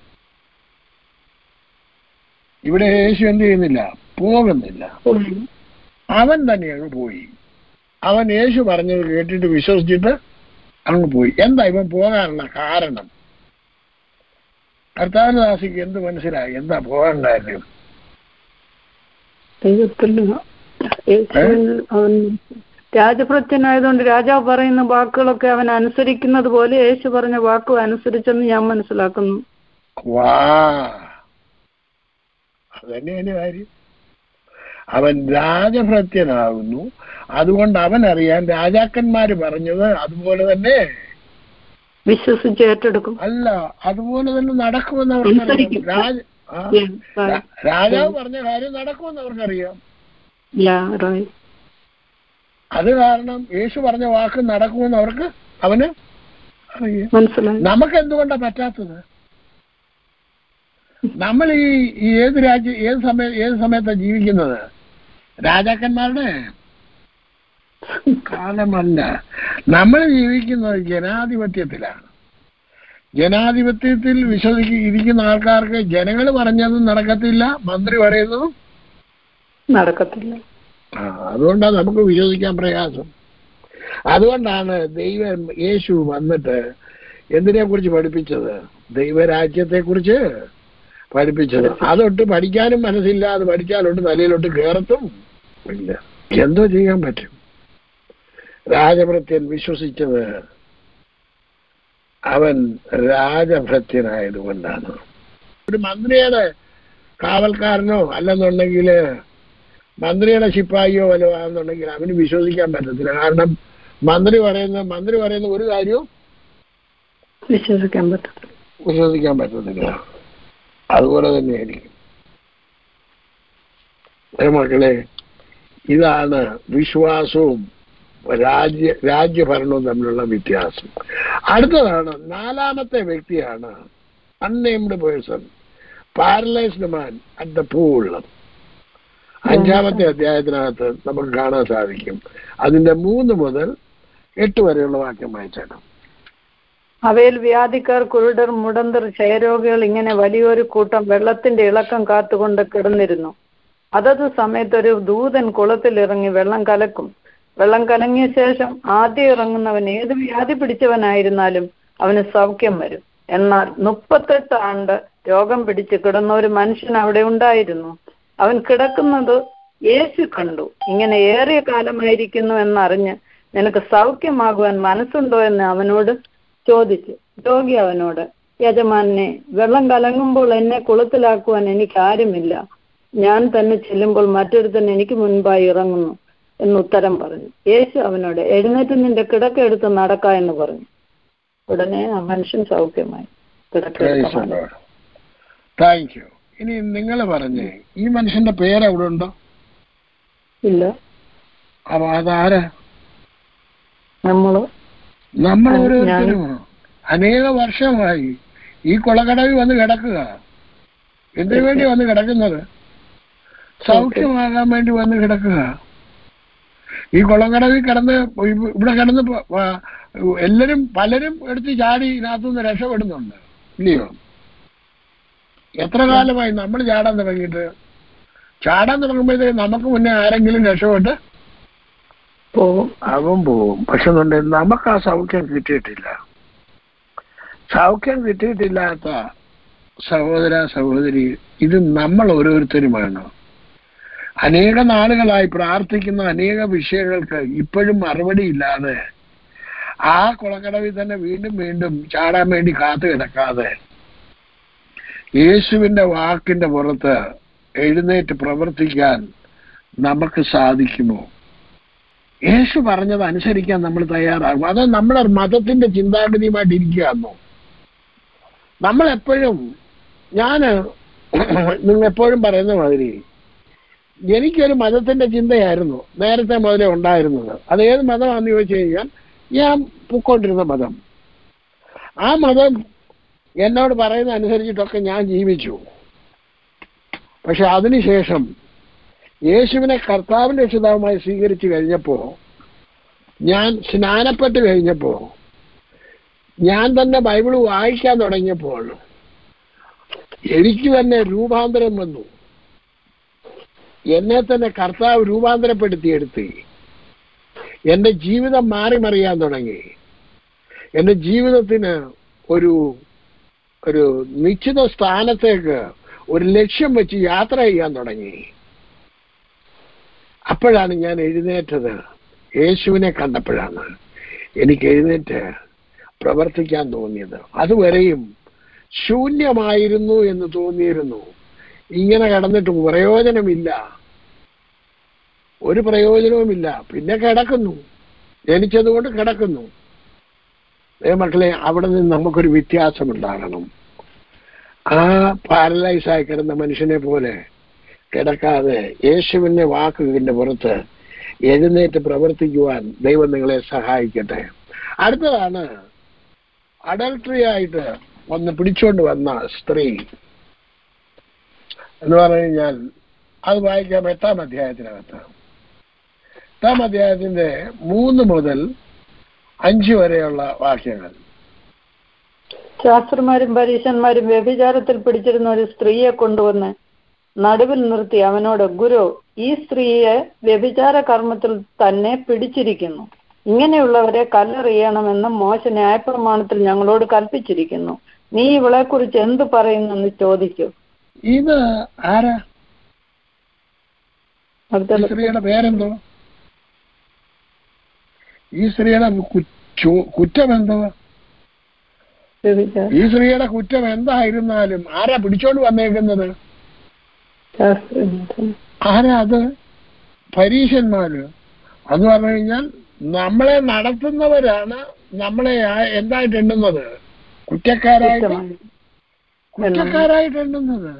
Speaker 2: ഇവിടെ യേശു എന്ത് ചെയ്യുന്നില്ല പോകുന്നില്ല
Speaker 3: പോയി.
Speaker 2: അവൻ തന്നെ അങ്ങ് പോയി അവൻ യേശു പറഞ്ഞത് കേട്ടിട്ട് വിശ്വസിച്ചിട്ട് അങ്ങ് പോയി എന്താ ഇവൻ പോകാനുള്ള കാരണം കർത്താവനദാസിക്ക് എന്ത് മനസ്സിലായി എന്താ പോകാൻ കാര്യം
Speaker 3: ദൈവത്തിൽ യേശുവിൽ അവൻ രാജഭൃത്യനായതുകൊണ്ട് രാജാവ് പറയുന്ന വാക്കുകളൊക്കെ അവൻ അനുസരിക്കുന്നത് പോലെ യേശു പറഞ്ഞ വാക്കും അനുസരിച്ചെന്ന് ഞാൻ മനസ്സിലാക്കുന്നു
Speaker 2: വാ അതന്നെയാണ് കാര്യം അവൻ രാജഭൃത്യനാകുന്നു അതുകൊണ്ട് അവൻ അറിയാൻ രാജാക്കന്മാര് പറഞ്ഞത് അതുപോലെ തന്നെ
Speaker 3: വിശ്വസിച്ച് ഏറ്റെടുക്കും
Speaker 2: അല്ല അതുപോലെ തന്നെ നടക്കുമെന്ന് അവർക്കറിയാം
Speaker 3: അനുസരിക്കും.
Speaker 2: രാജ ആ,
Speaker 3: Yeah, right.
Speaker 2: രാ- രാജാവ് പറഞ്ഞ കാര്യം നടക്കുമെന്ന് അവർക്കറിയാം
Speaker 3: Yeah, right.
Speaker 2: അത് കാരണം യേശു പറഞ്ഞ വാക്ക് നടക്കുമെന്ന് അവർക്ക് അവന് അറിയാം
Speaker 3: മനസ്സിലായി
Speaker 2: നമുക്ക് എന്തുകൊണ്ടാ പറ്റാത്തത് നമ്മൾ ഈ ഈ ഏത് രാജ്യ ഏത് സമയ ഏത് സമയത്താണ് ജീവിക്കുന്നത് രാജാക്കന്മാരുടെ കാലമല്ല നമ്മൾ ജീവിക്കുന്നത് ജനാധിപത്യത്തിലാണ് ജനാധിപത്യത്തിൽ വിശ്വസിക്ക് ഇരിക്കുന്ന ആൾക്കാർക്ക് ജനങ്ങൾ പറഞ്ഞതും നടക്കത്തില്ല മന്ത്രി പറയുന്നതും
Speaker 3: നടക്കത്തില്ല
Speaker 2: ആ അതുകൊണ്ടാണ് നമുക്ക് വിശ്വസിക്കാൻ പ്രയാസം അതുകൊണ്ടാണ് ദൈവം യേശു വന്നിട്ട് എന്തിനെ കുറിച്ച് പഠിപ്പിച്ചത് ദൈവരാജ്യത്തെ കുറിച്ച് പഠിപ്പിച്ചത് അതൊട്ട് പഠിക്കാനും മനസ്സില്ല അത് പഠിച്ചാലൊട്ട് തലയിലോട്ട് കയറത്തും ഇല്ല എന്തോ ചെയ്യാൻ പറ്റും രാജഭൃത്യൻ വിശ്വസിച്ചത് അവൻ രാജഭൃത്യനായതുകൊണ്ടാണ് ഒരു മന്ത്രിയുടെ കാവൽക്കാരനോ അല്ലെന്നുണ്ടെങ്കിൽ മന്ത്രിയുടെ ശിപ്പായിയോ വല്ലോ ആണെന്നുണ്ടെങ്കിൽ അവന് വിശ്വസിക്കാൻ പറ്റത്തില്ല കാരണം മന്ത്രി പറയുന്ന മന്ത്രി പറയുന്ന ഒരു കാര്യവും
Speaker 3: വിശ്വസിക്കാൻ പറ്റത്തില്ല
Speaker 2: വിശ്വസിക്കാൻ പറ്റത്തില്ല അതുപോലെ തന്നെയായിരിക്കും ഏ മക്കളെ ഇതാണ് വിശ്വാസവും രാജ്യ രാജ്യഭരണവും തമ്മിലുള്ള വ്യത്യാസം അടുത്തതാണ് നാലാമത്തെ വ്യക്തിയാണ് unnamed person paralysed man at the pool അഞ്ചാമത്തെ അധ്യായത്തിനകത്ത് നമുക്ക് കാണാൻ സാധിക്കും അതിന്റെ മൂന്ന് മുതൽ എട്ട് വരെയുള്ള വാക്യം വായിച്ചേക്കാം
Speaker 3: അവയിൽ വ്യാധിക്കാർ കുരുടർ മുടന്തർ ക്ഷയരോഗികൾ ഇങ്ങനെ വലിയൊരു കൂട്ടം വെള്ളത്തിന്റെ ഇളക്കം കാത്തുകൊണ്ട് കിടന്നിരുന്നു അതത് സമയത്ത് ഒരു ദൂതൻ കുളത്തിൽ ഇറങ്ങി വെള്ളം കലക്കും വെള്ളം കലങ്ങിയ ശേഷം ആദ്യം ഇറങ്ങുന്നവൻ ഏത് വ്യാധി പിടിച്ചവനായിരുന്നാലും അവന് സൗഖ്യം വരും എന്നാൽ മുപ്പത്തെട്ട് ആണ്ട് രോഗം പിടിച്ച് കിടന്ന ഒരു മനുഷ്യൻ അവിടെ ഉണ്ടായിരുന്നു അവൻ കിടക്കുന്നത് യേശു കണ്ടു ഇങ്ങനെ ഏറിയ കാലമായിരിക്കുന്നു എന്നറിഞ്ഞ് നിനക്ക് സൗഖ്യമാകുവാൻ മനസ്സുണ്ടോ എന്ന് അവനോട് ചോദിച്ചു രോഗി അവനോട് യജമാനെ വെള്ളം കലങ്ങുമ്പോൾ എന്നെ കുളത്തിലാക്കുവാൻ എനിക്ക് ആരുമില്ല ഞാൻ തന്നെ ചെല്ലുമ്പോൾ മറ്റൊരുത്തൻ എനിക്ക് മുൻപായി ഇറങ്ങുന്നു എന്ന് ഉത്തരം പറഞ്ഞു യേശു അവനോട് എഴുന്നേറ്റ് നിന്റെ കിടക്ക എടുത്ത് നടക്ക എന്ന് പറഞ്ഞു ഉടനെ ആ മനുഷ്യൻ സൗഖ്യമായി കിടക്ക എടുത്ത് നടന്നു.
Speaker 2: താങ്ക് യു ഇനി നിങ്ങൾ പറഞ്ഞേ ഈ മനുഷ്യന്റെ പേര് എവിടെ ഉണ്ടോ
Speaker 3: ഇല്ല
Speaker 2: അപ്പൊ അതാരാ
Speaker 3: നമ്മള്
Speaker 2: നമ്മൾ
Speaker 3: അത്
Speaker 2: ഓരോരുത്തരും അനേക വർഷമായി ഈ കൊളക്കടവിൽ വന്ന് കിടക്കുക എന്തിനു വേണ്ടി വന്ന് കിടക്കുന്നത് സൗഖ്യമാകാൻ വേണ്ടി വന്ന് കിടക്കുക ഈ കൊളക്കടവിൽ കിടന്ന് ഇവ- ഇവിടെ കിടന്ന് പ- പ- എല്ലാരും പലരും എടുത്ത് ചാടി ഇതിനകത്തുനിന്ന് രക്ഷപ്പെടുന്നുണ്ട് ഇല്ലയോ എത്ര കാലമായി നമ്മൾ ചാടാൻ തുടങ്ങിയിട്ട് ചാടാൻ തുടങ്ങുമ്പോഴത്തേക്ക് നമുക്ക് മുന്നേ ആരെങ്കിലും രക്ഷപ്പെട്ട്
Speaker 3: പോവും
Speaker 2: അവൻ പോവും പക്ഷെ എന്നുണ്ടെ നമുക്ക് ആ സൗഖ്യം കിട്ടിയിട്ടില്ല സൗഖ്യം കിട്ടിയിട്ടില്ലാത്ത സഹോദര സഹോദരി ഇത് നമ്മൾ ഓരോരുത്തരുമാണ് അനേക നാളുകളായി പ്രാർത്ഥിക്കുന്ന അനേക വിഷയങ്ങൾക്ക് ഇപ്പോഴും മറുപടി ഇല്ലാതെ ആ കുളക്കടവിൽ തന്നെ വീണ്ടും വീണ്ടും ചാടാൻ വേണ്ടി കാത്തു കിടക്കാതെ യേശുവിന്റെ വാക്കിന്റെ പുറത്ത് എഴുന്നേറ്റ് പ്രവർത്തിക്കാൻ നമുക്ക് സാധിക്കുമോ യേശു പറഞ്ഞത് അനുസരിക്കാൻ നമ്മൾ തയ്യാറാകും അത് നമ്മുടെ മതത്തിന്റെ ചിന്താഗതിയുമായിട്ട് ഇരിക്കുകയാണോ നമ്മൾ എപ്പോഴും ഞാൻ നിങ്ങൾ എപ്പോഴും പറയുന്ന മാതിരി എനിക്കൊരു മതത്തിന്റെ ചിന്തയായിരുന്നു നേരത്തെ മുതലേ ഉണ്ടായിരുന്നത് അത് ഏത് മതമാണെന്ന് ചോദിച്ചു കഴിഞ്ഞാൽ ഞാൻ പൊക്കോണ്ടിരുന്ന മതം ആ മതം എന്നോട് പറയുന്ന അനുസരിച്ചിട്ടൊക്കെ ഞാൻ ജീവിച്ചു പക്ഷെ അതിനുശേഷം യേശുവിനെ കർത്താവിന്റെ രക്ഷിതാവുമായി സ്വീകരിച്ചു കഴിഞ്ഞപ്പോ ഞാൻ സ്നാനപ്പെട്ട് കഴിഞ്ഞപ്പോ ഞാൻ തന്നെ ബൈബിൾ വായിക്കാൻ തുടങ്ങിയപ്പോൾ എനിക്ക് തന്നെ രൂപാന്തരം വന്നു എന്നെ തന്നെ കർത്താവ് രൂപാന്തരപ്പെടുത്തിയെടുത്ത് എന്റെ ജീവിതം മാറി മറിയാൻ തുടങ്ങി എന്റെ ജീവിതത്തിന് ഒരു ഒരു നിശ്ചിത സ്ഥാനത്തേക്ക് ഒരു ലക്ഷ്യം വെച്ച് യാത്ര ചെയ്യാൻ തുടങ്ങി അപ്പോഴാണ് ഞാൻ എഴുന്നേറ്റത് യേശുവിനെ കണ്ടപ്പോഴാണ് എനിക്ക് എഴുന്നേറ്റ് പ്രവർത്തിക്കാൻ തോന്നിയത് അതുവരെയും ശൂന്യമായിരുന്നു എന്ന് തോന്നിയിരുന്നു ഇങ്ങനെ കിടന്നിട്ട് പ്രയോജനമില്ല ഒരു പ്രയോജനവുമില്ല പിന്നെ കിടക്കുന്നു ജനിച്ചതുകൊണ്ട് കിടക്കുന്നു ഏ മക്കളെ അവിടെ നിന്ന് നമുക്കൊരു വ്യത്യാസമുണ്ടാകണം ആ പാരലൈസ് ആയി കിടന്ന മനുഷ്യനെ പോലെ കിടക്കാതെ യേശുവിന്റെ വാക്കുകളുടെ പുറത്ത് എഴുന്നേറ്റ് പ്രവർത്തിക്കുവാൻ ദൈവം നിങ്ങളെ സഹായിക്കട്ടെ അടുത്തതാണ് അഡൽട്ടറി ആയിട്ട് ഒന്ന് പിടിച്ചോണ്ട് വന്ന സ്ത്രീ എന്ന് പറഞ്ഞു കഴിഞ്ഞാൽ അത് വായിക്കാം എട്ടാം അധ്യായത്തിനകത്ത് എട്ടാം അധ്യായത്തിന്റെ മൂന്ന് മുതൽ അഞ്ച് വരെയുള്ള വാക്യങ്ങൾ
Speaker 3: ശാസ്ത്രന്മാരും പരീശന്മാരും വ്യഭിചാരത്തിൽ പിടിച്ചിരുന്ന ഒരു സ്ത്രീയെ കൊണ്ടുവന്ന് നടുവിൽ നിർത്തി അവനോട് ഗുരു ഈ സ്ത്രീയെ വ്യഭിചാര കർമ്മത്തിൽ തന്നെ പിടിച്ചിരിക്കുന്നു ഇങ്ങനെയുള്ളവരെ കല്ലെറിയണമെന്ന് മോശ ന്യായപ്രമാണത്തിൽ ഞങ്ങളോട് കൽപ്പിച്ചിരിക്കുന്നു നീ ഇവളെ കുറിച്ച് എന്ത് പറയുന്നെന്ന് ചോദിച്ചു
Speaker 2: ഇത് ആരാ ഈ
Speaker 3: അടുത്ത
Speaker 2: സ്ത്രീയുടെ പേരെന്തോ ഈ സ്ത്രീയുടെ കു- കുറ്റം എന്തോ
Speaker 3: വ്യഭിചാരം
Speaker 2: ഈ സ്ത്രീയുടെ കുറ്റം എന്തായിരുന്നാലും ആരാ പിടിച്ചോണ്ട് വന്നേക്കുന്നത്
Speaker 3: ശാസ്ത്രജ്ഞൻ
Speaker 2: ആരാ അത് പരീശന്മാര് അത് പറഞ്ഞു കഴിഞ്ഞാൽ നമ്മളെ നടത്തുന്നവരാണ് നമ്മളെ ആ- എന്തായിട്ട് എണ്ണുന്നത് കുറ്റക്കാരായിട്ട്
Speaker 3: കുറ്റമായി
Speaker 2: കുറ്റക്കാരായിട്ട് എണ്ണുന്നത്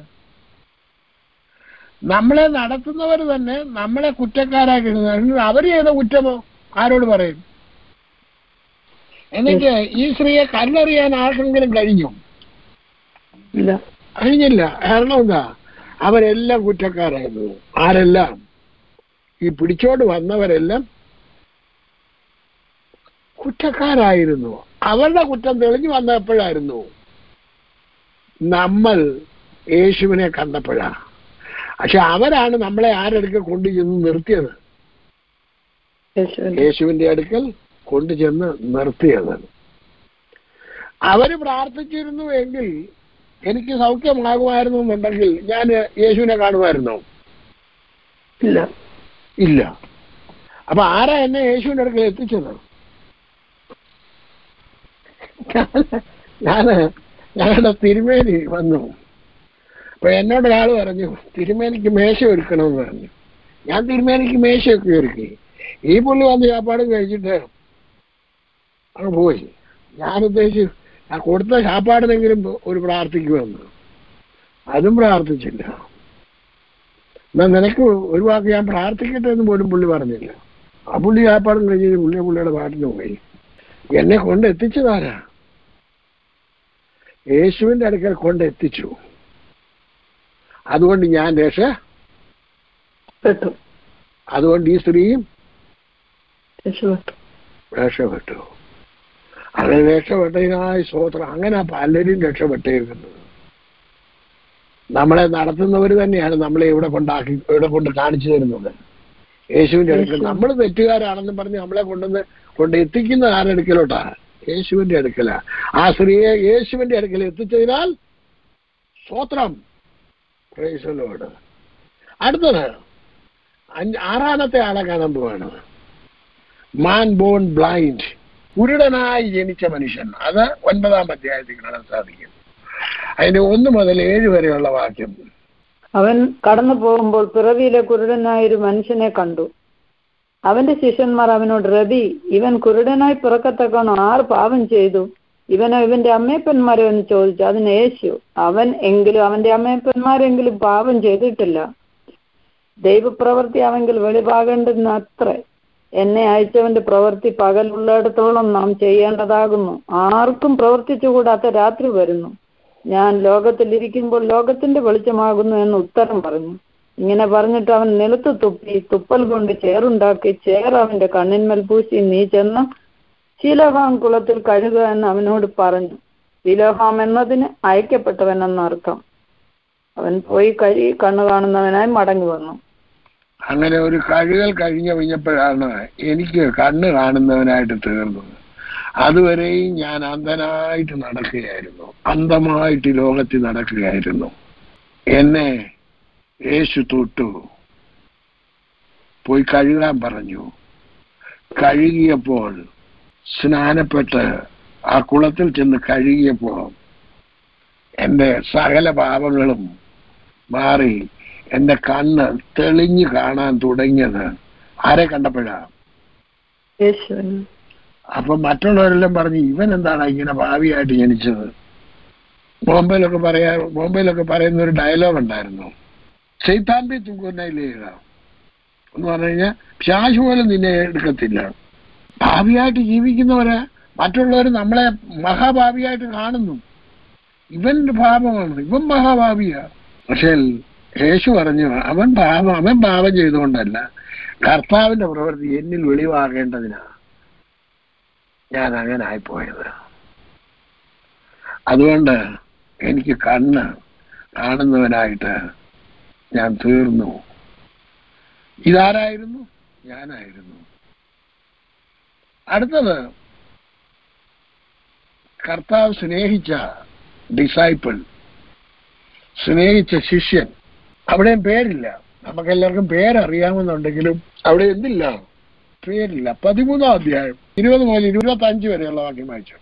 Speaker 2: നമ്മളെ നടത്തുന്നവർ തന്നെ നമ്മളെ കുറ്റക്കാരായിട്ട് എണ്ണുന്നത് അവർ ചെയ്ത കുറ്റമോ ആരോട് പറയും എന്നിട്ട് ഈ സ്ത്രീയെ കല്ലെറിയാൻ ആർക്കെങ്കിലും കഴിഞ്ഞു
Speaker 3: ഇല്ല
Speaker 2: കഴിഞ്ഞില്ല കാരണം എന്താ അവരെല്ലാം കുറ്റക്കാരായിരുന്നു ആരെല്ലാം ഈ പിടിച്ചോണ്ട് വന്നവരെല്ലാം കുറ്റക്കാരായിരുന്നു അവരുടെ കുറ്റം തെളിഞ്ഞു വന്നപ്പോഴായിരുന്നു നമ്മൾ യേശുവിനെ കണ്ടപ്പോഴാ പക്ഷെ അവരാണ് നമ്മളെ ആരടുക്ക കൊണ്ടു ചെന്ന് നിർത്തിയത്
Speaker 3: യേശുവിന്റെ
Speaker 2: യേശുവിന്റെ അടുക്കൽ കൊണ്ടു ചെന്ന് നിർത്തിയത് അവര് പ്രാർത്ഥിച്ചിരുന്നു എങ്കിൽ എനിക്ക് സൗഖ്യമാകുമായിരുന്നു എന്നുണ്ടെങ്കിൽ ഞാൻ യേശുവിനെ കാണുമായിരുന്നോ
Speaker 3: ഇല്ല
Speaker 2: ഇല്ല അപ്പൊ ആരാ എന്നെ യേശുവിന്റെ അടുക്കൽ എത്തിച്ചത് ഞാന് ഞങ്ങളുടെ തിരുമേനി വന്നു അപ്പൊ എന്നോട് ഒരാൾ പറഞ്ഞു തിരുമേനിക്ക് മേശ ഒരുക്കണമെന്ന് പറഞ്ഞു ഞാൻ തിരുമേനിക്ക് മേശയൊക്കെ ഒരുക്കി ഈ പുള്ളി വന്ന് ചാപ്പാടും കഴിച്ചിട്ട് അങ്ങ് പോയി ഞാൻ ഉദ്ദേശിച്ചു ആ കൊടുത്ത ചാപ്പാടിനെങ്കിലും ഒരു പ്രാർത്ഥിക്കുമെന്ന് അതും പ്രാർത്ഥിച്ചില്ല എന്നാ നിനക്ക് ഒരു വാക്ക് ഞാൻ പ്രാർത്ഥിക്കട്ടെ എന്ന് പോലും പുള്ളി പറഞ്ഞില്ല ആ പുള്ളി ചാപ്പാടും കഴിഞ്ഞ് പുള്ളി പുള്ളിയുടെ പാട്ടിന് പോയി എന്നെ കൊണ്ട് എത്തിച്ചതാരാ യേശുവിന്റെ അടുക്കൽ കൊണ്ട് എത്തിച്ചു അതുകൊണ്ട് ഞാൻ രക്ഷ
Speaker 3: പെട്ടു
Speaker 2: അതുകൊണ്ട് ഈ സ്ത്രീയും
Speaker 3: രക്ഷപ്പെട്ടു
Speaker 2: രക്ഷപ്പെട്ടു അങ്ങനെ രക്ഷപ്പെട്ടതിനായി സ്വോത്രം അങ്ങനെ പലരും രക്ഷപ്പെട്ടേക്കുന്നത് നമ്മളെ നടത്തുന്നവർ തന്നെയാണ് നമ്മളെ ഇവിടെ കൊണ്ടാക്കി ഇവിടെ കൊണ്ട് കാണിച്ചു തരുന്നത് യേശുവിന്റെ അടുക്കൽ
Speaker 3: യേശു.
Speaker 2: നമ്മൾ തെറ്റുകാരാണെന്ന് പറഞ്ഞ് നമ്മളെ കൊണ്ടുവന്ന് കൊണ്ട് എത്തിക്കുന്ന ആരുടെ അടുക്കലോട്ടാ യേശുവിന്റെ അടുക്കലാ ആ സ്ത്രീയെ യേശുവിന്റെ അടുക്കൽ എത്തിച്ചതിനാൽ സ്വോത്രം പ്രൈസലോട് അടുത്തത് അഞ്ച് ആറാമത്തെ ആളെ കാണാൻ പോവാണ് മാൻ ബോൺ ബ്ലൈൻഡ് കുരുടനായി ജനിച്ച മനുഷ്യൻ അത് ഒൻപതാം അധ്യായത്തിൽ കാണാൻ സാധിക്കും അതിന്റെ ഒന്ന് മുതൽ ഏഴ് വരെയുള്ള വാക്യം
Speaker 3: അവൻ കടന്നു പോകുമ്പോൾ പിറവിയിലെ കുരുടനായ ഒരു മനുഷ്യനെ കണ്ടു അവന്റെ ശിഷ്യന്മാർ അവനോട് റബി ഇവൻ കുരുടനായി പിറക്കത്തക്കണോ ആർ പാപം ചെയ്തു ഇവനോ ഇവന്റെ അമ്മയപ്പന്മാരോ എന്ന് ചോദിച്ചു അതിന് യേശു അവൻ എങ്കിലും അവന്റെ അമ്മയപ്പന്മാരെങ്കിലും പാപം ചെയ്തിട്ടില്ല ദൈവപ്രവൃത്തി അവങ്കിൽ വെളിവാകേണ്ടുന്ന അത്രേ എന്നെ അയച്ചവന്റെ പ്രവൃത്തി പകലുള്ളിടത്തോളം നാം ചെയ്യേണ്ടതാകുന്നു ആർക്കും പ്രവർത്തിച്ചുകൂടാത്ത രാത്രി വരുന്നു ഞാൻ ലോകത്തിലിരിക്കുമ്പോൾ ലോകത്തിന്റെ വെളിച്ചമാകുന്നു എന്ന് ഉത്തരം പറഞ്ഞു ഇങ്ങനെ പറഞ്ഞിട്ട് അവൻ നിലത്ത് തുപ്പി തുപ്പൽ കൊണ്ട് ചേറുണ്ടാക്കി ചേർ അവന്റെ കണ്ണിന്മേൽ പൂശി നീ ചെന്ന് ശീലോഹാം കുളത്തിൽ കഴുകുക എന്ന് അവനോട് പറഞ്ഞു ശീലോഹാം എന്നതിന് അയക്കപ്പെട്ടവൻ എന്നർത്ഥം അവൻ പോയി കഴുകി കണ്ണു കാണുന്നവനായി മടങ്ങി വന്നു
Speaker 2: അങ്ങനെ ഒരു കഴുകൽ കഴിഞ്ഞു കഴിഞ്ഞപ്പോഴാണ് എനിക്ക് കണ്ണ് കാണുന്നവനായിട്ട് തീർന്നത് അതുവരെയും ഞാൻ അന്ധനായിട്ട് നടക്കുകയായിരുന്നു അന്ധമായിട്ട് ഈ ലോകത്തിൽ നടക്കുകയായിരുന്നു എന്നെ യേശു തൊട്ടു പോയി കഴുകാൻ പറഞ്ഞു കഴുകിയപ്പോൾ സ്നാനപ്പെട്ട് ആ കുളത്തിൽ ചെന്ന് കഴുകിയപ്പോൾ എൻ്റെ സകല പാപങ്ങളും മാറി എൻ്റെ കണ്ണ് തെളിഞ്ഞു കാണാൻ തുടങ്ങിയത് ആരെ കണ്ടപ്പോഴാ
Speaker 3: യേശുവിന്
Speaker 2: അപ്പൊ മറ്റുള്ളവരെല്ലാം പറഞ്ഞു ഇവൻ എന്താണ് ഇങ്ങനെ ഭാവിയായിട്ട് ജനിച്ചത് ബോംബെയിലൊക്കെ പറയാ ബോംബെയിലൊക്കെ പറയുന്ന ഒരു ഡയലോഗ് ഉണ്ടായിരുന്നു ചെയ്താൻ ബി തുങ്കുന്നയിലേക എന്ന് പറഞ്ഞു കഴിഞ്ഞാൽ പിശാശ് പോലും നിന്നെ എടുക്കത്തില്ല ഭാവിയായിട്ട് ജീവിക്കുന്നവരെ മറ്റുള്ളവർ നമ്മളെ മഹാഭാവിയായിട്ട് കാണുന്നു ഇവൻ പാപമാണ് ഇവൻ മഹാഭാവിയാ പക്ഷേ യേശു പറഞ്ഞു അവൻ പാപം അവൻ പാപം ചെയ്തുകൊണ്ടല്ല കർത്താവിന്റെ പ്രവൃത്തി എന്നിൽ വെളിവാകേണ്ടതിനാ ഞാൻ അങ്ങനെ ആയിപ്പോയത് അതുകൊണ്ട് എനിക്ക് കണ്ണ് കാണുന്നവനായിട്ട് ഞാൻ തീർന്നു ഇതാരായിരുന്നു ഞാനായിരുന്നു അടുത്തത് കർത്താവ് സ്നേഹിച്ച ഡിസൈപ്പിൾ സ്നേഹിച്ച ശിഷ്യൻ അവിടെയും പേരില്ല നമുക്കെല്ലാവർക്കും പേരറിയാമെന്നുണ്ടെങ്കിലും അവിടെ എന്തില്ല പേരില്ല പതിമൂന്നാം അധ്യായം ഇരുപത് മുതൽ ഇരുപത്തി അഞ്ച് വരെയുള്ള വാക്യം വായിച്ചു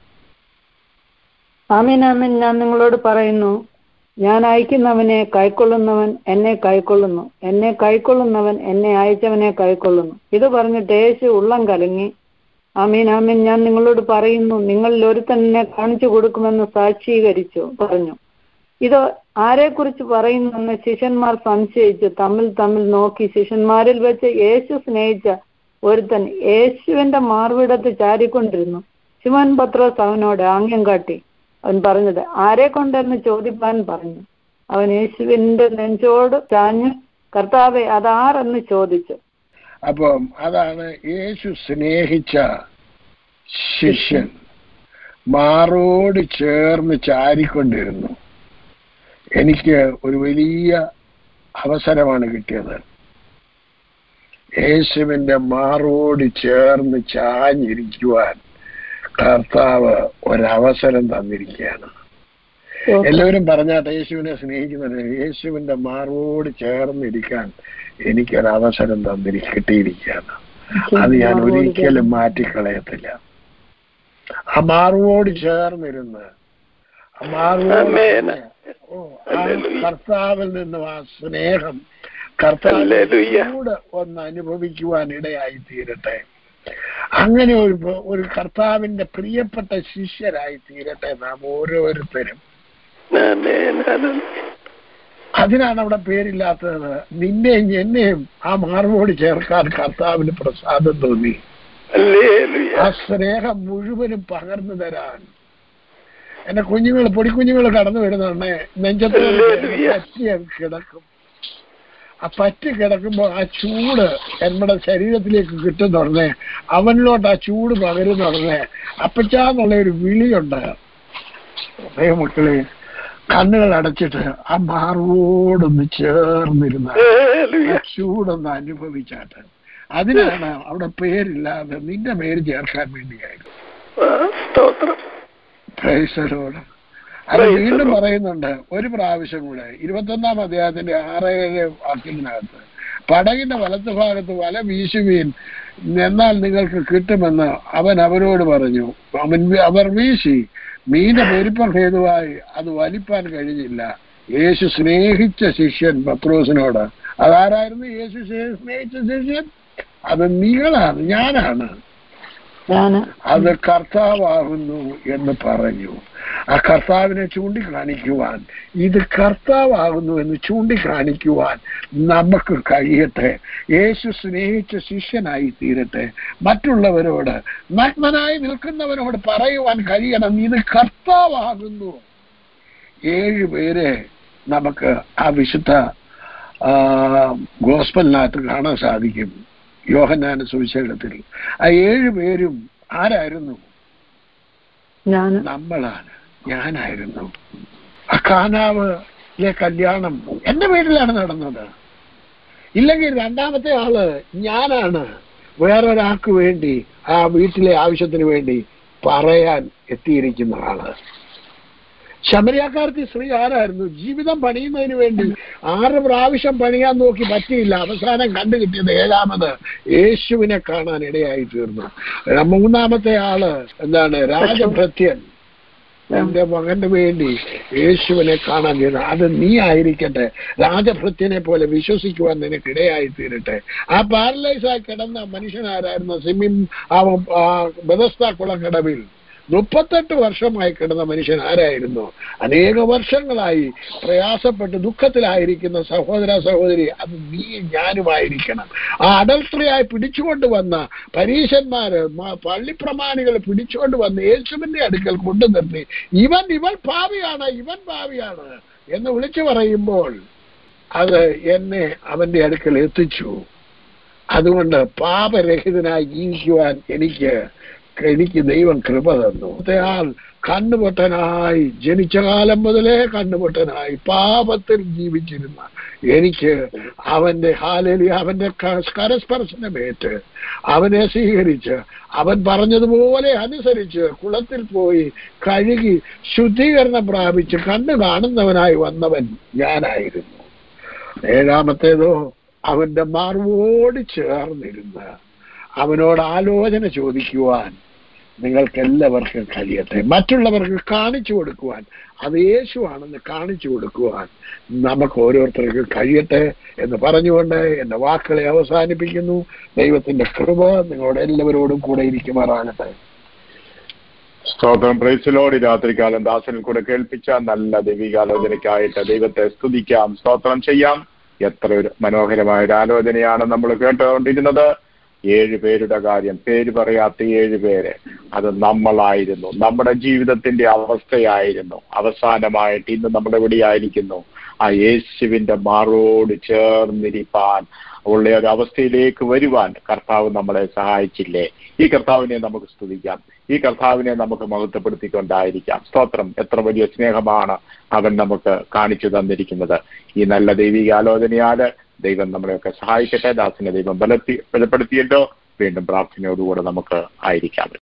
Speaker 3: ആമീൻ ആമീൻ ഞാൻ നിങ്ങളോട് പറയുന്നു ഞാൻ അയക്കുന്നവനെ കൈക്കൊള്ളുന്നവൻ എന്നെ കൈക്കൊള്ളുന്നു എന്നെ കൈക്കൊള്ളുന്നവൻ എന്നെ അയച്ചവനെ കൈക്കൊള്ളുന്നു ഇത് പറഞ്ഞിട്ട് യേശു ഉള്ളം കലങ്ങി ആമീൻ ആമീൻ ഞാൻ നിങ്ങളോട് പറയുന്നു നിങ്ങളിൽ ഒരുത്തൻ എന്നെ കാണിച്ചു കൊടുക്കുമെന്ന് സാക്ഷീകരിച്ചു പറഞ്ഞു ഇത് ആരെക്കുറിച്ച് പറയുന്നെന്ന് ശിഷ്യന്മാർ സംശയിച്ചു തമ്മിൽ തമ്മിൽ നോക്കി ശിഷ്യന്മാരിൽ വെച്ച് യേശു സ്നേഹിച്ച ഒരുത്തൻ യേശുവിന്റെ മാർവിടത്ത് ചാരിക്കൊണ്ടിരുന്നു ശിവൻ പത്രോസ് അവനോട് ആംഗ്യം കാട്ടി അവൻ പറഞ്ഞത് ആരെ കൊണ്ടെന്ന് ചോദിപ്പാൻ പറഞ്ഞു അവൻ യേശുവിന്റെ നെഞ്ചോട് ചാഞ്ഞ് കർത്താവെ അതാരെന്ന് ചോദിച്ചു
Speaker 2: അപ്പം അതാണ് യേശു സ്നേഹിച്ച ശിഷ്യൻ മാറോട് ചേർന്ന് ചാരിക്കൊണ്ടിരുന്നു എനിക്ക് ഒരു വലിയ അവസരമാണ് കിട്ടിയത് യേശുവിന്റെ മാറോട് ചേർന്ന് ചാഞ്ഞിരിക്കുവാൻ കർത്താവ് ഒരവസരം തന്നിരിക്കുകയാണ് എല്ലാവരും പറഞ്ഞാട്ടെ യേശുവിനെ സ്നേഹിക്കുന്നത് യേശുവിന്റെ മാറോട് ചേർന്നിരിക്കാൻ എനിക്കൊരവസരം തന്നിരി കിട്ടിയിരിക്കുകയാണ് അത് ഞാൻ ഒരിക്കലും മാറ്റിക്കളയത്തില്ല ആ മാറുവോട് ചേർന്നിരുന്ന് ആ മാറുവോട് ഓ, ആ കർത്താവിൽ നിന്നും ആ സ്നേഹം കർത്താവിനോട് ഒന്ന് അനുഭവിക്കുവാൻ ഇടയായി തീരട്ടെ അങ്ങനെ ഒരു ഒരു കർത്താവിന്റെ പ്രിയപ്പെട്ട ശിഷ്യരായി തീരട്ടെ നാം ഓരോരുത്തരും അതിനാണ് അവിടെ പേരില്ലാത്തത് നിന്നെയും എന്നെയും ആ മാർവോട് ചേർക്കാൻ കർത്താവിന് പ്രസാദം തോന്നി ആ സ്നേഹം മുഴുവനും പകർന്നു തരാൻ എന്റെ കുഞ്ഞുങ്ങൾ പൊടിക്കുഞ്ഞുങ്ങൾ കടന്നു വരുന്നുണ്ടേ നെഞ്ചത്ത് പറ്റി അങ്ങ് കിടക്കും ആ പറ്റി കിടക്കുമ്പോൾ ആ ചൂട് നമ്മുടെ ശരീരത്തിലേക്ക് കിട്ടുന്നുടനെ അവനിലോട്ട് ആ ചൂട് പകരുന്നുടനെ അപ്പച്ചാന്നുള്ള ഒരു വിളിയുണ്ട് അതേ മക്കളെ കണ്ണുകൾ അടച്ചിട്ട് ആ മാർവോടൊന്ന് ചേർന്നിരുന്ന ആ ചൂടൊന്ന് അനുഭവിച്ചാട്ട് അതിനാണ് അവിടെ പേരില്ലാതെ നിന്റെ പേര് ചേർക്കാൻ വേണ്ടിയായിരുന്നു പ്രൈസലോട് അത് വീണ്ടും പറയുന്നുണ്ട് ഒരു പ്രാവശ്യം കൂടെ ഇരുപത്തൊന്നാം അധ്യായത്തിന്റെ ആറേഴ് വാക്യത്തിനകത്ത് പടകിന്റെ വലത്ത് ഭാഗത്ത് വല വീശുവീൻ എന്നാൽ നിങ്ങൾക്ക് കിട്ടുമെന്ന് അവൻ അവരോട് പറഞ്ഞു അവൻ അവർ വീശി മീന്റെ പെരുപ്പം ഹേതുവായി അത് വലിപ്പാൻ കഴിഞ്ഞില്ല യേശു സ്നേഹിച്ച ശിഷ്യൻ പത്രോസിനോട് അതാരായിരുന്നു യേശു സ്നേഹിച്ച ശിഷ്യൻ അത് നിങ്ങളാണ് ഞാനാണ്
Speaker 3: ഞാന്
Speaker 2: അത് കർത്താവാകുന്നു എന്ന് പറഞ്ഞു ആ കർത്താവിനെ ചൂണ്ടിക്കാണിക്കുവാൻ ഇത് കർത്താവാകുന്നു എന്ന് ചൂണ്ടിക്കാണിക്കുവാൻ നമുക്ക് കഴിയട്ടെ യേശു സ്നേഹിച്ച ശിഷ്യനായി തീരട്ടെ മറ്റുള്ളവരോട് നഗ്നനായി നിൽക്കുന്നവരോട് പറയുവാൻ കഴിയണം ഇത് കർത്താവാകുന്നു ഏഴ് പേരെ നമുക്ക് ആ വിശുദ്ധ ആ, ഗോസ്പലിനകത്ത് കാണാൻ സാധിക്കും യോഹന്നാന സുവിശേഷത്തിൽ ആ ഏഴ് പേരും ആരായിരുന്നു
Speaker 3: ഞാന്
Speaker 2: നമ്മളാണ് ഞാനായിരുന്നു ആ കാനാവിലെ കല്യാണം എന്റെ വീട്ടിലാണ് നടന്നത് ഇല്ലെങ്കിൽ രണ്ടാമത്തെ ആള് ഞാനാണ് വേറൊരാൾക്ക് വേണ്ടി ആ വീട്ടിലെ ആവശ്യത്തിന് വേണ്ടി പറയാൻ എത്തിയിരിക്കുന്ന ആള് ശമരിയാക്കാർത്തി സ്ത്രീ ആരായിരുന്നു ജീവിതം പണിയുന്നതിന് വേണ്ടി ആറ് പ്രാവശ്യം പണിയാൻ നോക്കി പറ്റിയില്ല അവസാനം കണ്ടു കിട്ടിയത് ഏഴാമത് യേശുവിനെ കാണാൻ ഇടയായി തീർന്നു മൂന്നാമത്തെ ആള് എന്താണ് രാജഭൃത്യൻ എന്റെ മകന്റെ വേണ്ടി യേശുവിനെ കാണാൻ ചെയ്യുന്നത് അത് നീ ആയിരിക്കട്ടെ രാജഭൃത്യനെ പോലെ വിശ്വസിക്കുവാൻ നിനക്ക് ഇടയായി തീരട്ടെ ആ പാരലൈസായി കിടന്ന മനുഷ്യനാരായിരുന്നു സിമിം ആ ആ ബദസ്ത കുളക്കടവിൽ മുപ്പത്തെട്ട് വർഷമായി കിടന്ന മനുഷ്യൻ ആരായിരുന്നു അനേക വർഷങ്ങളായി പ്രയാസപ്പെട്ട് ദുഃഖത്തിലായിരിക്കുന്ന സഹോദര സഹോദരി അത് നീ ഞാനുമായിരിക്കണം ആ അഡൽട്ടറിയായി പിടിച്ചുകൊണ്ട് വന്ന പരീശന്മാര് മ- പള്ളിപ്രമാണികൾ പിടിച്ചുകൊണ്ട് വന്ന് യേശുവിന്റെ അടുക്കൽ കൊണ്ടു നിർത്തി ഇവൻ ഇവൾ ഭാവിയാണ് ഇവൻ ഭാവിയാണ് എന്ന് വിളിച്ചു പറയുമ്പോൾ അത് എന്നെ അവന്റെ അടുക്കൽ എത്തിച്ചു അതുകൊണ്ട് പാപരഹിതനായി ജീവിക്കുവാൻ എനിക്ക് എനിക്ക് ദൈവം കൃപ തന്നു ആൾ കണ്ണുപൊട്ടനായി ജനിച്ച കാലം മുതലേ കണ്ണുപൊട്ടനായി പാപത്തിൽ ജീവിച്ചിരുന്ന എനിക്ക് അവന്റെ ഹാലലി അവന്റെ ക- കരസ്പർശനമേറ്റ് അവനെ സ്വീകരിച്ച് അവൻ പറഞ്ഞതുപോലെ അനുസരിച്ച് കുളത്തിൽ പോയി കഴുകി ശുദ്ധീകരണം പ്രാപിച്ച് കണ്ണ് കാണുന്നവനായി വന്നവൻ ഞാനായിരുന്നു ഏഴാമത്തേതോ അവന്റെ മാർവോട് ചേർന്നിരുന്ന് അവനോട് ആലോചന ചോദിക്കുവാൻ നിങ്ങൾക്ക് എല്ലാവർക്കും കഴിയട്ടെ മറ്റുള്ളവർക്ക് കാണിച്ചു കൊടുക്കുവാൻ അത് യേശുവാണെന്ന് കാണിച്ചു കൊടുക്കുവാൻ നമുക്ക് ഓരോരുത്തർക്കും കഴിയട്ടെ എന്ന് പറഞ്ഞുകൊണ്ട് എന്റെ വാക്കുകളെ അവസാനിപ്പിക്കുന്നു ദൈവത്തിന്റെ കൃപ നിങ്ങളോട് എല്ലാവരോടും കൂടെ ഇരിക്കുമാറാകട്ടെ
Speaker 1: സ്തോത്രം പ്രൈസിലോട് രാത്രികാലം ദാസനിൽ കൂടെ കേൾപ്പിച്ച നല്ല ദൈവികാലോചനയ്ക്കായിട്ട് ദൈവത്തെ സ്തുതിക്കാം സ്തോത്രം ചെയ്യാം എത്ര ഒരു മനോഹരമായ ഒരു ആലോചനയാണ് നമ്മൾ കേട്ടുകൊണ്ടിരുന്നത് ഏഴ് പേരുടെ കാര്യം പേര് പറയാത്ത ഏഴ് പേര് അത് നമ്മളായിരുന്നു നമ്മുടെ ജീവിതത്തിന്റെ അവസ്ഥയായിരുന്നു അവസാനമായിട്ട് ഇന്ന് നമ്മുടെ എവിടെയായിരിക്കുന്നു ആ യേശുവിന്റെ മാറോട് ചേർന്നിരിപ്പാൻ ഉള്ള ഒരു അവസ്ഥയിലേക്ക് വരുവാൻ കർത്താവ് നമ്മളെ സഹായിച്ചില്ലേ ഈ കർത്താവിനെ നമുക്ക് സ്തുതിക്കാം ഈ കർത്താവിനെ നമുക്ക് മഹത്വപ്പെടുത്തിക്കൊണ്ടായിരിക്കാം സ്തോത്രം എത്ര വലിയ സ്നേഹമാണ് അവൻ നമുക്ക് കാണിച്ചു തന്നിരിക്കുന്നത് ഈ നല്ല ദൈവിക ആലോചനയാല് ദൈവം നമ്മളെയൊക്കെ സഹായിക്കട്ടെ ദാസിനെ ദൈവം ബലത്തി ബലപ്പെടുത്തിയല്ലോ വീണ്ടും പ്രാർത്ഥനയോടുകൂടെ നമുക്ക് ആയിരിക്കാം